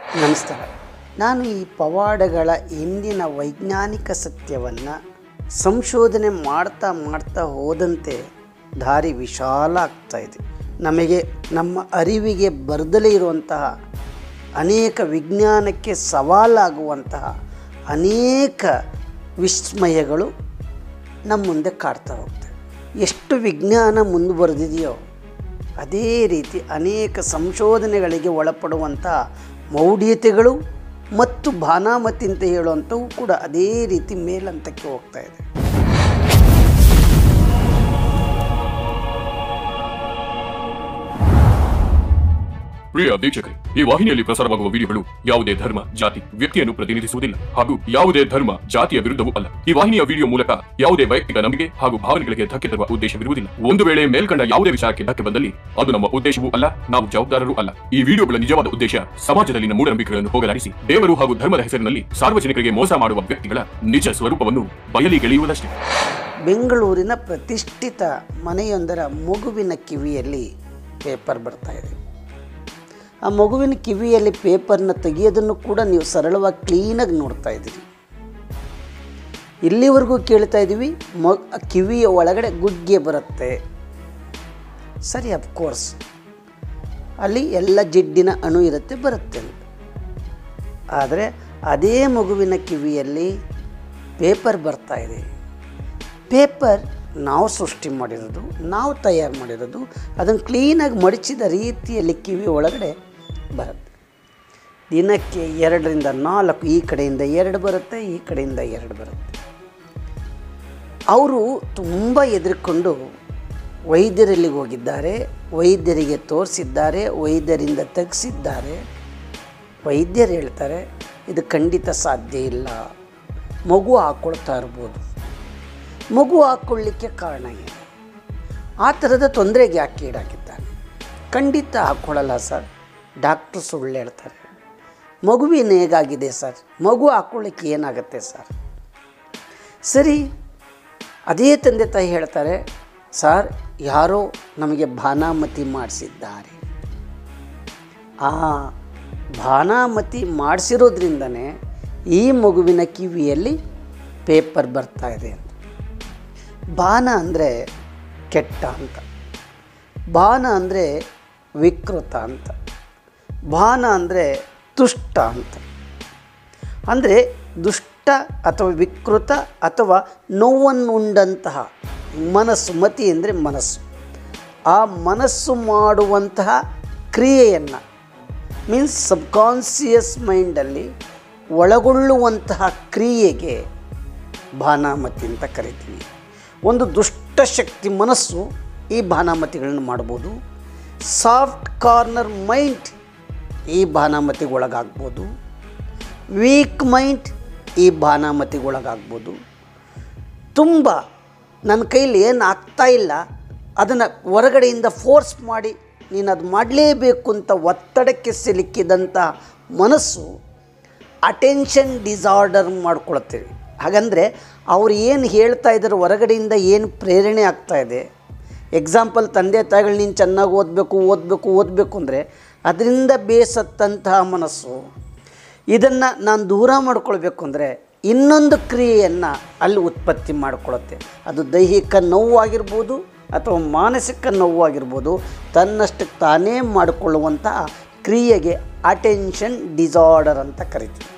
ನಮಸ್ಕಾರ ನಾನು ಈ ಪವಾಡಗಳ ಹಿಂದಿನ ವೈಜ್ಞಾನಿಕ ಸತ್ಯವನ್ನು ಸಂಶೋಧನೆ ಮಾಡ್ತಾ ಮಾಡ್ತಾ ಹೋದಂತೆ ದಾರಿ ವಿಶಾಲ ಆಗ್ತಾ ಇದೆ ನಮಗೆ ನಮ್ಮ ಅರಿವಿಗೆ ಬರದಲೇ ಇರುವಂತಹ ಅನೇಕ ವಿಜ್ಞಾನಕ್ಕೆ ಸವಾಲಾಗುವಂತಹ ಅನೇಕ ವಿಸ್ಮಯಗಳು ನಮ್ಮ ಮುಂದೆ ಕಾಡ್ತಾ ಹೋಗ್ತವೆ ಎಷ್ಟು ವಿಜ್ಞಾನ ಮುಂದುವರೆದಿದೆಯೋ ಅದೇ ರೀತಿ ಅನೇಕ ಸಂಶೋಧನೆಗಳಿಗೆ ಒಳಪಡುವಂಥ ಮೌಢ್ಯತೆಗಳು ಮತ್ತು ಭಾನಾಮತಿ ಅಂತ ಹೇಳುವಂಥವು ಕೂಡ ಅದೇ ರೀತಿ ಮೇಲಂತಕ್ಕೆ ಹೋಗ್ತಾ ಇದೆ ಪ್ರಿಯ ವೀಕ್ಷಕರೇ ಈ ವಾಹಿನಿಯಲ್ಲಿ ಪ್ರಸಾರವಾಗುವ ವಿಡಿಯೋಗಳು ಯಾವುದೇ ಧರ್ಮ ಜಾತಿ ವ್ಯಕ್ತಿಯನ್ನು ಪ್ರತಿನಿಧಿಸುವುದಿಲ್ಲ ಹಾಗೂ ಯಾವುದೇ ಧರ್ಮ ಜಾತಿಯ ವಿರುದ್ಧವೂ ಅಲ್ಲ ಈ ವಾಹಿನಿಯ ವಿಡಿಯೋ ಮೂಲಕ ಯಾವುದೇ ವೈಯಕ್ತಿಕ ನಂಬಿಕೆ ಹಾಗೂ ಭಾವನೆಗಳಿಗೆ ಧಕ್ಕೆ ತರುವ ಉದ್ದೇಶವಿರುವುದಿಲ್ಲ ಒಂದು ವೇಳೆ ಮೇಲ್ಕಂಡ ಯಾವುದೇ ವಿಷಯಕ್ಕೆ ಧಕ್ಕೆ ಬಂದಲ್ಲಿ ಅದು ನಮ್ಮ ಉದ್ದೇಶವೂ ಅಲ್ಲ ನಾವು ಜವಾಬ್ದಾರರೂ ಅಲ್ಲ ಈ ವಿಡಿಯೋಗಳ ನಿಜವಾದ ಉದ್ದೇಶ ಸಮಾಜದಲ್ಲಿನ ಮೂಢನಂಬಿಕೆಗಳನ್ನು ಹೋಗಲಾಡಿಸಿ ದೇವರು ಹಾಗೂ ಧರ್ಮದ ಹೆಸರಿನಲ್ಲಿ ಸಾರ್ವಜನಿಕರಿಗೆ ಮೋಸ ಮಾಡುವ ವ್ಯಕ್ತಿಗಳ ನಿಜ ಸ್ವರೂಪವನ್ನು ಬಯಲಿಗೆಳೆಯುವುದಷ್ಟೇ ಬೆಂಗಳೂರಿನ ಪ್ರತಿಷ್ಠಿತ ಮನೆಯೊಂದರ ಮಗುವಿನ ಕಿವಿಯಲ್ಲಿ ಪೇಪರ್ ಬರ್ತಾ ಇದೆ ಆ ಮಗುವಿನ ಕಿವಿಯಲ್ಲಿ ಪೇಪರ್ನ ತೆಗೆಯೋದನ್ನು ಕೂಡ ನೀವು ಸರಳವಾಗಿ ಕ್ಲೀನಾಗಿ ನೋಡ್ತಾ ಇದ್ದೀರಿ ಇಲ್ಲಿವರೆಗೂ ಕೇಳ್ತಾ ಇದ್ದೀವಿ ಮ ಕಿವಿಯ ಒಳಗಡೆ ಗುಗ್ಗೆ ಬರುತ್ತೆ ಸರಿ ಅಫ್ಕೋರ್ಸ್ ಅಲ್ಲಿ ಎಲ್ಲ ಜಿಡ್ಡಿನ ಅಣು ಇರುತ್ತೆ ಬರುತ್ತೆ ಅಂತ ಆದರೆ ಅದೇ ಮಗುವಿನ ಕಿವಿಯಲ್ಲಿ ಪೇಪರ್ ಬರ್ತಾ ಇದೆ ಪೇಪರ್ ನಾವು ಸೃಷ್ಟಿ ಮಾಡಿರೋದು ನಾವು ತಯಾರು ಮಾಡಿರೋದು ಅದನ್ನು ಕ್ಲೀನಾಗಿ ಮಡಚಿದ ರೀತಿಯಲ್ಲಿ ಕಿವಿ ಒಳಗಡೆ ಬರುತ್ತೆ ದಿನಕ್ಕೆ ಎರಡರಿಂದ ನಾಲ್ಕು ಈ ಕಡೆಯಿಂದ ಎರಡು ಬರುತ್ತೆ ಈ ಕಡೆಯಿಂದ ಎರಡು ಬರುತ್ತೆ ಅವರು ತುಂಬ ಹೆದರ್ಕೊಂಡು ವೈದ್ಯರಲ್ಲಿಗೆ ಹೋಗಿದ್ದಾರೆ ವೈದ್ಯರಿಗೆ ತೋರಿಸಿದ್ದಾರೆ ವೈದ್ಯರಿಂದ ತೆಗೆಸಿದ್ದಾರೆ ವೈದ್ಯರು ಹೇಳ್ತಾರೆ ಇದು ಖಂಡಿತ ಸಾಧ್ಯ ಇಲ್ಲ ಮಗು ಹಾಕ್ಕೊಳ್ತಾ ಇರ್ಬೋದು ಮಗು ಹಾಕ್ಕೊಳ್ಳಿಕ್ಕೆ ಕಾರಣ ಏನು ಆ ಥರದ ತೊಂದರೆಗೆ ಯಾಕೆ ಈಡಾಗಿದ್ದಾನೆ ಖಂಡಿತ ಹಾಕ್ಕೊಳ್ಳಲ್ಲ ಸರ್ ಡಾಕ್ಟ್ರು ಸುಳ್ಳು ಹೇಳ್ತಾರೆ ಮಗುವಿನ ಹೇಗಾಗಿದೆ ಸರ್ ಮಗು ಹಾಕ್ಕೊಳ್ಳಿಕ್ಕೆ ಏನಾಗುತ್ತೆ ಸರ್ ಸರಿ ಅದೇ ತಂದೆ ತಾಯಿ ಹೇಳ್ತಾರೆ ಸರ್ ಯಾರೋ ನಮಗೆ ಭಾನಾಮತಿ ಮಾಡಿಸಿದ್ದಾರೆ ಆ ಭಾನಾಮತಿ ಮಾಡಿಸಿರೋದ್ರಿಂದನೇ ಈ ಮಗುವಿನ ಕಿವಿಯಲ್ಲಿ ಪೇಪರ್ ಬರ್ತಾ ಇದೆ ಅಂತ ಬಾನ ಅಂದರೆ ಕೆಟ್ಟ ಅಂತ ಬಾನ ಅಂದರೆ ವಿಕೃತ ಅಂತ ಬಾನ ಅಂದರೆ ತುಷ್ಟ ಅಂತ ಅಂದರೆ ದುಷ್ಟ ಅಥವಾ ವಿಕೃತ ಅಥವಾ ನೋವನ್ನುಂಡಂತಹ ಮನಸ್ಸು ಮತಿ ಅಂದರೆ ಮನಸ್ಸು ಆ ಮನಸ್ಸು ಮಾಡುವಂತಹ ಕ್ರಿಯೆಯನ್ನು ಮೀನ್ಸ್ ಸಬ್ಕಾನ್ಸಿಯಸ್ ಮೈಂಡಲ್ಲಿ ಒಳಗೊಳ್ಳುವಂತಹ ಕ್ರಿಯೆಗೆ ಭಾನಾಮತಿ ಅಂತ ಕರಿತೀವಿ ಒಂದು ದುಷ್ಟಶಕ್ತಿ ಮನಸ್ಸು ಈ ಭಾನಾಮತಿಗಳನ್ನು ಮಾಡ್ಬೋದು ಸಾಫ್ಟ್ ಕಾರ್ನರ್ ಮೈಂಡ್ ಈ ಭಾನಾಮತಿಗೆ ಒಳಗಾಗ್ಬೋದು ವೀಕ್ ಮೈಂಡ್ ಈ ಭಾನಾಮತಿಗೆ ಒಳಗಾಗ್ಬೋದು ತುಂಬ ನನ್ನ ಕೈಲಿ ಏನು ಆಗ್ತಾ ಇಲ್ಲ ಅದನ್ನು ಹೊರಗಡೆಯಿಂದ ಫೋರ್ಸ್ ಮಾಡಿ ನೀನು ಅದು ಮಾಡಲೇಬೇಕು ಅಂತ ಒತ್ತಡಕ್ಕೆ ಸಿಲುಕಿದಂಥ ಮನಸ್ಸು ಅಟೆನ್ಷನ್ ಡಿಸಾರ್ಡರ್ ಮಾಡ್ಕೊಳ್ತೀವಿ ಹಾಗಂದರೆ ಅವ್ರು ಏನು ಹೇಳ್ತಾ ಇದ್ದಾರೆ ಹೊರಗಡೆಯಿಂದ ಏನು ಪ್ರೇರಣೆ ಆಗ್ತಾ ಇದೆ ಎಕ್ಸಾಂಪಲ್ ತಂದೆ ತಾಯಿಗಳು ನೀನು ಚೆನ್ನಾಗಿ ಓದಬೇಕು ಓದಬೇಕು ಓದಬೇಕು ಅಂದರೆ ಅದರಿಂದ ಬೇಸತ್ತಂತಹ ಮನಸ್ಸು ಇದನ್ನು ನಾನು ದೂರ ಮಾಡ್ಕೊಳ್ಬೇಕು ಅಂದರೆ ಇನ್ನೊಂದು ಕ್ರಿಯೆಯನ್ನು ಅಲ್ಲಿ ಉತ್ಪತ್ತಿ ಮಾಡಿಕೊಳ್ಳುತ್ತೆ ಅದು ದೈಹಿಕ ನೋವಾಗಿರ್ಬೋದು ಅಥವಾ ಮಾನಸಿಕ ನೋವಾಗಿರ್ಬೋದು ತನ್ನಷ್ಟಕ್ಕೆ ತಾನೇ ಮಾಡಿಕೊಳ್ಳುವಂತಹ ಕ್ರಿಯೆಗೆ ಅಟೆನ್ಷನ್ ಡಿಸಾರ್ಡರ್ ಅಂತ ಕರಿತೀವಿ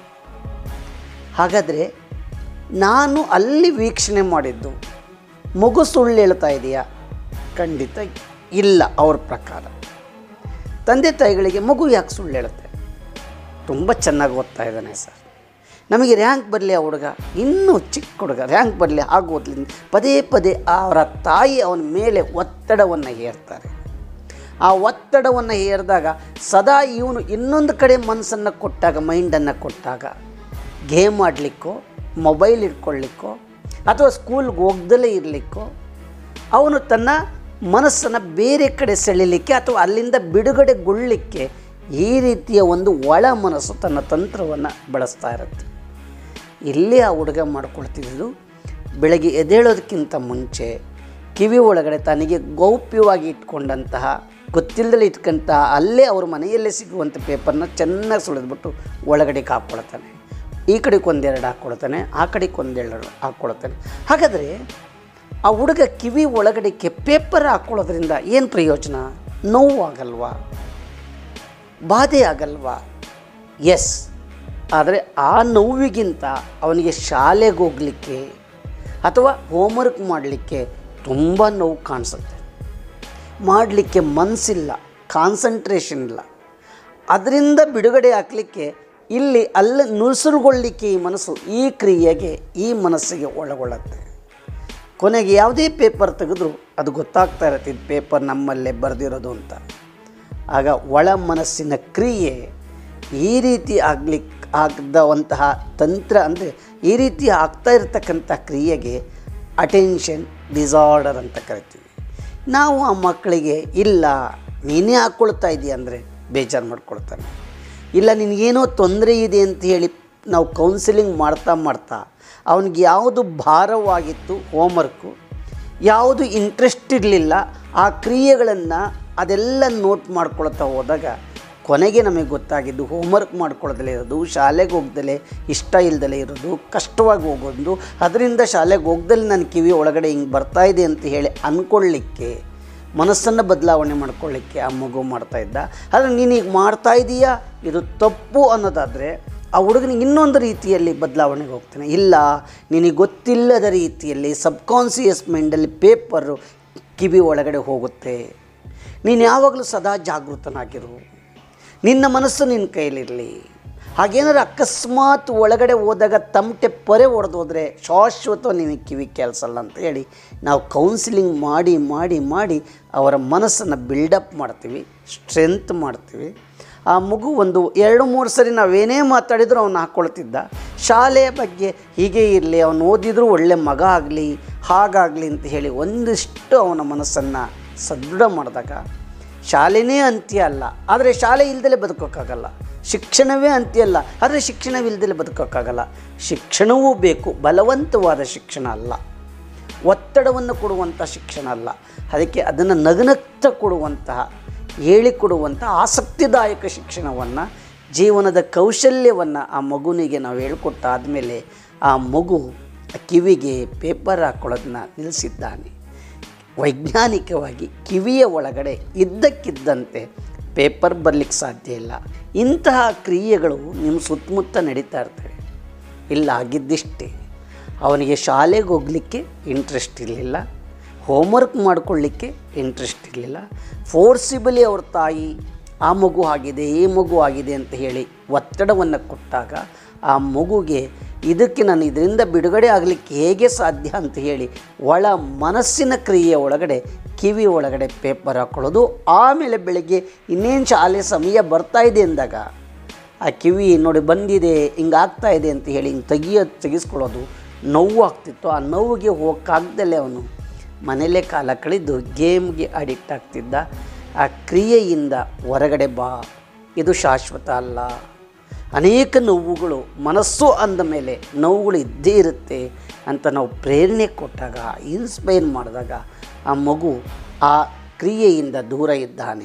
ಹಾಗಾದರೆ ನಾನು ಅಲ್ಲಿ ವೀಕ್ಷಣೆ ಮಾಡಿದ್ದು ಮಗು ಸುಳ್ಳು ಹೇಳ್ತಾ ಇದೆಯಾ ಖಂಡಿತ ಇಲ್ಲ ಅವ್ರ ಪ್ರಕಾರ ತಂದೆ ತಾಯಿಗಳಿಗೆ ಮಗು ಯಾಕೆ ಸುಳ್ಳು ಹೇಳುತ್ತೆ ತುಂಬ ಚೆನ್ನಾಗಿ ಓದ್ತಾ ಇದ್ದಾನೆ ಸರ್ ನಮಗೆ ರ್ಯಾಂಕ್ ಬರಲಿ ಆ ಹುಡುಗ ಇನ್ನೂ ಚಿಕ್ಕ ಹುಡುಗ ರ್ಯಾಂಕ್ ಬರಲಿ ಹಾಗೆ ಓದ್ಲಿ ಪದೇ ಪದೇ ಅವರ ತಾಯಿ ಅವನ ಮೇಲೆ ಒತ್ತಡವನ್ನು ಹೇರ್ತಾರೆ ಆ ಒತ್ತಡವನ್ನು ಹೇರಿದಾಗ ಸದಾ ಇವನು ಇನ್ನೊಂದು ಕಡೆ ಮನಸ್ಸನ್ನು ಕೊಟ್ಟಾಗ ಮೈಂಡನ್ನು ಕೊಟ್ಟಾಗ ಗೇಮ್ ಆಡಲಿಕ್ಕೋ ಮೊಬೈಲ್ ಇಟ್ಕೊಳ್ಳಿಕ್ಕೋ ಅಥವಾ ಸ್ಕೂಲ್ಗೆ ಹೋಗ್ದಲೇ ಇರಲಿಕ್ಕೋ ಅವನು ತನ್ನ ಮನಸ್ಸನ್ನು ಬೇರೆ ಕಡೆ ಸೆಳಿಲಿಕ್ಕೆ ಅಥವಾ ಅಲ್ಲಿಂದ ಬಿಡುಗಡೆಗೊಳ್ಳಲಿಕ್ಕೆ ಈ ರೀತಿಯ ಒಂದು ಒಳ ಮನಸ್ಸು ತನ್ನ ತಂತ್ರವನ್ನು ಬಳಸ್ತಾ ಇರುತ್ತೆ ಇಲ್ಲಿ ಆ ಹುಡುಗ ಮಾಡ್ಕೊಳ್ತಿದ್ದು ಬೆಳಗ್ಗೆ ಎದ್ದೇಳೋದಕ್ಕಿಂತ ಮುಂಚೆ ಕಿವಿ ಒಳಗಡೆ ತನಗೆ ಗೌಪ್ಯವಾಗಿ ಇಟ್ಕೊಂಡಂತಹ ಗೊತ್ತಿಲ್ಲದಲೇ ಇಟ್ಕೊಂತ ಅಲ್ಲೇ ಅವ್ರ ಮನೆಯಲ್ಲೇ ಸಿಗುವಂಥ ಪೇಪರ್ನ ಚೆನ್ನಾಗಿ ಸುಳಿದ್ಬಿಟ್ಟು ಒಳಗಡೆಗೆ ಹಾಕ್ಕೊಳ್ತಾನೆ ಈ ಕಡೆಗೆ ಒಂದೆರಡು ಹಾಕ್ಕೊಳ್ತಾನೆ ಆ ಕಡೆಗೆ ಒಂದೆರಡು ಹಾಕ್ಕೊಳ್ತಾನೆ ಹಾಗಾದರೆ ಆ ಹುಡುಗ ಕಿವಿ ಒಳಗಡೆಗೆ ಪೇಪರ್ ಹಾಕ್ಕೊಳ್ಳೋದ್ರಿಂದ ಏನು ಪ್ರಯೋಜನ ನೋವು ಆಗಲ್ವಾ ಬಾಧೆ ಆಗಲ್ವಾ ಎಸ್ ಆದರೆ ಆ ನೋವಿಗಿಂತ ಅವನಿಗೆ ಶಾಲೆಗೆ ಹೋಗಲಿಕ್ಕೆ ಅಥವಾ ಹೋಮ್ವರ್ಕ್ ಮಾಡಲಿಕ್ಕೆ ತುಂಬ ನೋವು ಕಾಣಿಸುತ್ತೆ ಮಾಡಲಿಕ್ಕೆ ಮನಸ್ಸಿಲ್ಲ ಕಾನ್ಸಂಟ್ರೇಷನ್ ಇಲ್ಲ ಅದರಿಂದ ಬಿಡುಗಡೆ ಹಾಕಲಿಕ್ಕೆ ಇಲ್ಲಿ ಅಲ್ಲಿ ನುಸುರುಗೊಳ್ಳಿಕ್ಕೆ ಈ ಮನಸ್ಸು ಈ ಕ್ರಿಯೆಗೆ ಈ ಮನಸ್ಸಿಗೆ ಒಳಗೊಳ್ಳುತ್ತೆ ಕೊನೆಗೆ ಯಾವುದೇ ಪೇಪರ್ ತೆಗೆದ್ರೂ ಅದು ಗೊತ್ತಾಗ್ತಾ ಇರುತ್ತೆ ಇದು ಪೇಪರ್ ನಮ್ಮಲ್ಲೇ ಬರೆದಿರೋದು ಅಂತ ಆಗ ಒಳ ಮನಸ್ಸಿನ ಕ್ರಿಯೆ ಈ ರೀತಿ ಆಗ್ಲಿಕ್ಕೆ ಆಗದಂತಹ ತಂತ್ರ ಅಂದರೆ ಈ ರೀತಿ ಆಗ್ತಾ ಇರತಕ್ಕಂಥ ಕ್ರಿಯೆಗೆ ಅಟೆನ್ಷನ್ ಡಿಸಾರ್ಡರ್ ಅಂತ ಕರಿತೀವಿ ನಾವು ಆ ಮಕ್ಕಳಿಗೆ ಇಲ್ಲ ನೀನೇ ಹಾಕ್ಕೊಳ್ತಾ ಇದೀಯ ಅಂದರೆ ಬೇಜಾರು ಮಾಡ್ಕೊಳ್ತಾನೆ ಇಲ್ಲ ನಿನಗೇನೋ ತೊಂದರೆ ಇದೆ ಅಂತ ಹೇಳಿ ನಾವು ಕೌನ್ಸಿಲಿಂಗ್ ಮಾಡ್ತಾ ಮಾಡ್ತಾ ಅವನಿಗೆ ಯಾವುದು ಭಾರವಾಗಿತ್ತು ಹೋಮ್ವರ್ಕು ಯಾವುದು ಇಂಟ್ರೆಸ್ಟ್ ಇರಲಿಲ್ಲ ಆ ಕ್ರಿಯೆಗಳನ್ನು ಅದೆಲ್ಲ ನೋಟ್ ಮಾಡ್ಕೊಳ್ತಾ ಹೋದಾಗ ಕೊನೆಗೆ ನಮಗೆ ಗೊತ್ತಾಗಿದ್ದು ಹೋಮ್ವರ್ಕ್ ಮಾಡ್ಕೊಳ್ಳೋದಲ್ಲೇ ಇರೋದು ಶಾಲೆಗೆ ಹೋಗ್ದಲೇ ಇಷ್ಟ ಇಲ್ದಲೇ ಇರೋದು ಕಷ್ಟವಾಗಿ ಹೋಗೋದು ಅದರಿಂದ ಶಾಲೆಗೆ ಹೋಗ್ದಲ್ಲಿ ನನ್ನ ಕಿವಿ ಒಳಗಡೆ ಹಿಂಗೆ ಬರ್ತಾ ಇದೆ ಅಂತ ಹೇಳಿ ಅಂದ್ಕೊಳ್ಳಿಕ್ಕೆ ಮನಸ್ಸನ್ನು ಬದಲಾವಣೆ ಮಾಡ್ಕೊಳ್ಳಿಕ್ಕೆ ಆ ಮಗು ಮಾಡ್ತಾ ಇದ್ದ ಆದರೆ ನೀನು ಈಗ ಮಾಡ್ತಾ ಇದೀಯಾ ಇದು ತಪ್ಪು ಅನ್ನೋದಾದರೆ ಆ ಹುಡುಗನಿಗೆ ಇನ್ನೊಂದು ರೀತಿಯಲ್ಲಿ ಬದಲಾವಣೆಗೆ ಹೋಗ್ತಾನೆ ಇಲ್ಲ ನಿನಗೆ ಗೊತ್ತಿಲ್ಲದ ರೀತಿಯಲ್ಲಿ ಸಬ್ಕಾನ್ಸಿಯಸ್ ಮೈಂಡಲ್ಲಿ ಪೇಪರು ಕಿವಿ ಒಳಗಡೆ ಹೋಗುತ್ತೆ ನೀನು ಯಾವಾಗಲೂ ಸದಾ ಜಾಗೃತನಾಗಿರು ನಿನ್ನ ಮನಸ್ಸು ನಿನ್ನ ಕೈಲಿರಲಿ ಹಾಗೇನಾದ್ರು ಅಕಸ್ಮಾತ್ ಒಳಗಡೆ ಹೋದಾಗ ತಮಟೆ ಪೊರೆ ಹೊಡೆದೋದ್ರೆ ಶಾಶ್ವತ ನಿನಗೆ ಕಿವಿ ಕೇಳಿಸಲ್ಲ ಅಂತ ಹೇಳಿ ನಾವು ಕೌನ್ಸಿಲಿಂಗ್ ಮಾಡಿ ಮಾಡಿ ಮಾಡಿ ಅವರ ಮನಸ್ಸನ್ನು ಬಿಲ್ಡಪ್ ಮಾಡ್ತೀವಿ ಸ್ಟ್ರೆಂತ್ ಮಾಡ್ತೀವಿ ಆ ಮಗು ಒಂದು ಎರಡು ಮೂರು ಸರಿ ನಾವೇನೇ ಮಾತಾಡಿದರೂ ಅವನು ಹಾಕ್ಕೊಳ್ತಿದ್ದ ಶಾಲೆಯ ಬಗ್ಗೆ ಹೀಗೆ ಇರಲಿ ಅವನು ಓದಿದರೂ ಒಳ್ಳೆ ಮಗ ಆಗಲಿ ಹಾಗಾಗಲಿ ಅಂತ ಹೇಳಿ ಒಂದಿಷ್ಟು ಅವನ ಮನಸ್ಸನ್ನು ಸದೃಢ ಮಾಡಿದಾಗ ಶಾಲೆನೇ ಅಂತ್ಯ ಅಲ್ಲ ಆದರೆ ಶಾಲೆ ಇಲ್ದಲೇ ಬದುಕೋಕ್ಕಾಗಲ್ಲ ಶಿಕ್ಷಣವೇ ಅಂತ್ಯ ಅಲ್ಲ ಆದರೆ ಶಿಕ್ಷಣವಿಲ್ದಲೇ ಬದುಕೋಕ್ಕಾಗಲ್ಲ ಶಿಕ್ಷಣವೂ ಬೇಕು ಬಲವಂತವಾದ ಶಿಕ್ಷಣ ಅಲ್ಲ ಒತ್ತಡವನ್ನು ಕೊಡುವಂಥ ಶಿಕ್ಷಣ ಅಲ್ಲ ಅದಕ್ಕೆ ಅದನ್ನು ನಗನಗ್ತ ಕೊಡುವಂತಹ ಹೇಳಿಕೊಡುವಂಥ ಆಸಕ್ತಿದಾಯಕ ಶಿಕ್ಷಣವನ್ನು ಜೀವನದ ಕೌಶಲ್ಯವನ್ನು ಆ ಮಗುವಿಗೆ ನಾವು ಹೇಳ್ಕೊಟ್ಟಾದಮೇಲೆ ಆ ಮಗು ಕಿವಿಗೆ ಪೇಪರ್ ಹಾಕ್ಕೊಳ್ಳೋದನ್ನ ನಿಲ್ಲಿಸಿದ್ದಾನೆ ವೈಜ್ಞಾನಿಕವಾಗಿ ಕಿವಿಯ ಒಳಗಡೆ ಇದ್ದಕ್ಕಿದ್ದಂತೆ ಪೇಪರ್ ಬರಲಿಕ್ಕೆ ಸಾಧ್ಯ ಇಲ್ಲ ಇಂತಹ ಕ್ರಿಯೆಗಳು ನಿಮ್ಮ ಸುತ್ತಮುತ್ತ ನಡೀತಾ ಇರ್ತವೆ ಇಲ್ಲ ಆಗಿದ್ದಿಷ್ಟೇ ಅವನಿಗೆ ಶಾಲೆಗೆ ಹೋಗಲಿಕ್ಕೆ ಇಂಟ್ರೆಸ್ಟ್ ಇರಲಿಲ್ಲ ಹೋಮ್ವರ್ಕ್ ಮಾಡಿಕೊಳ್ಳಿಕ್ಕೆ ಇಂಟ್ರೆಸ್ಟ್ ಇರಲಿಲ್ಲ ಫೋರ್ಸಿಬಲಿ ಅವ್ರ ತಾಯಿ ಆ ಮಗು ಆಗಿದೆ ಈ ಮಗು ಆಗಿದೆ ಅಂತ ಹೇಳಿ ಒತ್ತಡವನ್ನು ಕೊಟ್ಟಾಗ ಆ ಮಗುಗೆ ಇದಕ್ಕೆ ನಾನು ಇದರಿಂದ ಬಿಡುಗಡೆ ಆಗಲಿಕ್ಕೆ ಹೇಗೆ ಸಾಧ್ಯ ಅಂತ ಹೇಳಿ ಒಳ ಮನಸ್ಸಿನ ಕ್ರಿಯೆ ಒಳಗಡೆ ಕಿವಿ ಒಳಗಡೆ ಪೇಪರ್ ಹಾಕ್ಕೊಳ್ಳೋದು ಆಮೇಲೆ ಬೆಳಗ್ಗೆ ಇನ್ನೇನು ಶಾಲೆ ಸಮಯ ಬರ್ತಾ ಇದೆ ಅಂದಾಗ ಆ ಕಿವಿ ನೋಡಿ ಬಂದಿದೆ ಹಿಂಗೆ ಆಗ್ತಾ ಇದೆ ಅಂತ ಹೇಳಿ ಹಿಂಗೆ ತೆಗಿಯೋದು ತೆಗಿಸ್ಕೊಳ್ಳೋದು ನೋವು ಆಗ್ತಿತ್ತು ಆ ನೋವಿಗೆ ಹೋಗೋಕ್ಕಾಗ್ದಲೇ ಅವನು ಮನೆಯಲ್ಲೇ ಕಾಲ ಕಳೆದು ಗೇಮ್ಗೆ ಅಡಿಕ್ಟ್ ಆಗ್ತಿದ್ದ ಆ ಕ್ರಿಯೆಯಿಂದ ಹೊರಗಡೆ ಬಾ ಇದು ಶಾಶ್ವತ ಅಲ್ಲ ಅನೇಕ ನೋವುಗಳು ಮನಸ್ಸು ಅಂದ ಮೇಲೆ ನೋವುಗಳು ಇದ್ದೇ ಇರುತ್ತೆ ಅಂತ ನಾವು ಪ್ರೇರಣೆ ಕೊಟ್ಟಾಗ ಇನ್ಸ್ಪೈರ್ ಮಾಡಿದಾಗ ಆ ಮಗು ಆ ಕ್ರಿಯೆಯಿಂದ ದೂರ ಇದ್ದಾನೆ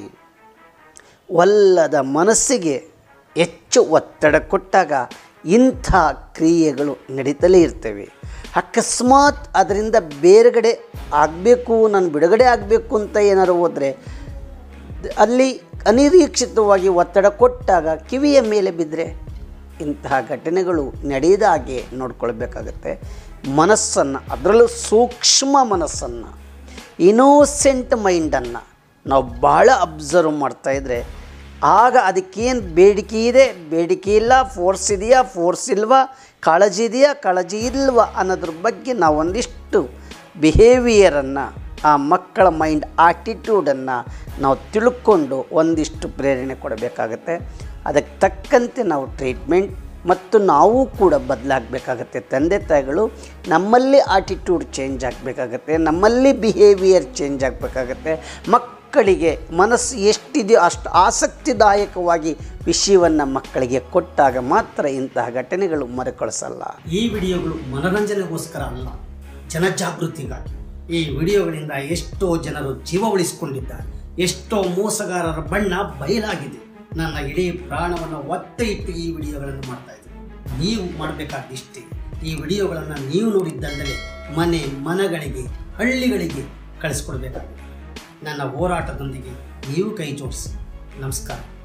ಒಲ್ಲದ ಮನಸ್ಸಿಗೆ ಹೆಚ್ಚು ಒತ್ತಡ ಕೊಟ್ಟಾಗ ಇಂಥ ಕ್ರಿಯೆಗಳು ನಡೀತಲೇ ಇರ್ತವೆ ಅಕಸ್ಮಾತ್ ಅದರಿಂದ ಬೇರೆಗಡೆ ಆಗಬೇಕು ನಾನು ಬಿಡುಗಡೆ ಆಗಬೇಕು ಅಂತ ಏನಾದ್ರು ಹೋದರೆ ಅಲ್ಲಿ ಅನಿರೀಕ್ಷಿತವಾಗಿ ಒತ್ತಡ ಕೊಟ್ಟಾಗ ಕಿವಿಯ ಮೇಲೆ ಬಿದ್ದರೆ ಇಂತಹ ಘಟನೆಗಳು ನಡೆಯದ ಹಾಗೆ ನೋಡ್ಕೊಳ್ಬೇಕಾಗತ್ತೆ ಮನಸ್ಸನ್ನು ಅದರಲ್ಲೂ ಸೂಕ್ಷ್ಮ ಮನಸ್ಸನ್ನು ಇನೋಸೆಂಟ್ ಮೈಂಡನ್ನು ನಾವು ಭಾಳ ಅಬ್ಸರ್ವ್ ಮಾಡ್ತಾಯಿದ್ರೆ ಆಗ ಅದಕ್ಕೇನು ಬೇಡಿಕೆ ಇದೆ ಬೇಡಿಕೆ ಇಲ್ಲ ಫೋರ್ಸ್ ಇದೆಯಾ ಫೋರ್ಸ್ ಇಲ್ವಾ ಕಾಳಜಿ ಇದೆಯಾ ಕಾಳಜಿ ಇಲ್ವಾ ಅನ್ನೋದ್ರ ಬಗ್ಗೆ ನಾವು ಒಂದಿಷ್ಟು ಬಿಹೇವಿಯರನ್ನು ಆ ಮಕ್ಕಳ ಮೈಂಡ್ ಆಟಿಟ್ಯೂಡನ್ನು ನಾವು ತಿಳ್ಕೊಂಡು ಒಂದಿಷ್ಟು ಪ್ರೇರಣೆ ಕೊಡಬೇಕಾಗತ್ತೆ ಅದಕ್ಕೆ ತಕ್ಕಂತೆ ನಾವು ಟ್ರೀಟ್ಮೆಂಟ್ ಮತ್ತು ನಾವು ಕೂಡ ಬದಲಾಗಬೇಕಾಗತ್ತೆ ತಂದೆ ತಾಯಿಗಳು ನಮ್ಮಲ್ಲಿ ಆಟಿಟ್ಯೂಡ್ ಚೇಂಜ್ ಆಗಬೇಕಾಗತ್ತೆ ನಮ್ಮಲ್ಲಿ ಬಿಹೇವಿಯರ್ ಚೇಂಜ್ ಆಗಬೇಕಾಗತ್ತೆ ಮಕ್ಕಳಿಗೆ ಮನಸ್ಸು ಎಷ್ಟಿದೆಯೋ ಅಷ್ಟು ಆಸಕ್ತಿದಾಯಕವಾಗಿ ವಿಷಯವನ್ನು ಮಕ್ಕಳಿಗೆ ಕೊಟ್ಟಾಗ ಮಾತ್ರ ಇಂತಹ ಘಟನೆಗಳು ಮರುಕಳಿಸಲ್ಲ ಈ ವಿಡಿಯೋಗಳು ಮನರಂಜನೆಗೋಸ್ಕರ ಅಲ್ಲ ಜನಜಾಗೃತಿಗಾಗಿ ಈ ವಿಡಿಯೋಗಳಿಂದ ಎಷ್ಟೋ ಜನರು ಜೀವ ಉಳಿಸಿಕೊಂಡಿದ್ದಾರೆ ಎಷ್ಟೋ ಮೋಸಗಾರರ ಬಣ್ಣ ಬಯಲಾಗಿದೆ ನನ್ನ ಇಡೀ ಪ್ರಾಣವನ್ನು ಒತ್ತೆ ಇಟ್ಟು ಈ ವಿಡಿಯೋಗಳನ್ನು ಮಾಡ್ತಾ ಇದ್ದೀನಿ ನೀವು ಮಾಡಬೇಕಾದಿಷ್ಟೇ ಈ ವಿಡಿಯೋಗಳನ್ನು ನೀವು ನೋಡಿದ್ದಲ್ಲದೆ ಮನೆ ಮನಗಳಿಗೆ ಹಳ್ಳಿಗಳಿಗೆ ಕಳಿಸ್ಕೊಡ್ಬೇಕಾಗಿದೆ ನನ್ನ ಹೋರಾಟದೊಂದಿಗೆ ನೀವು ಕೈ ಜೋಡಿಸಿ ನಮಸ್ಕಾರ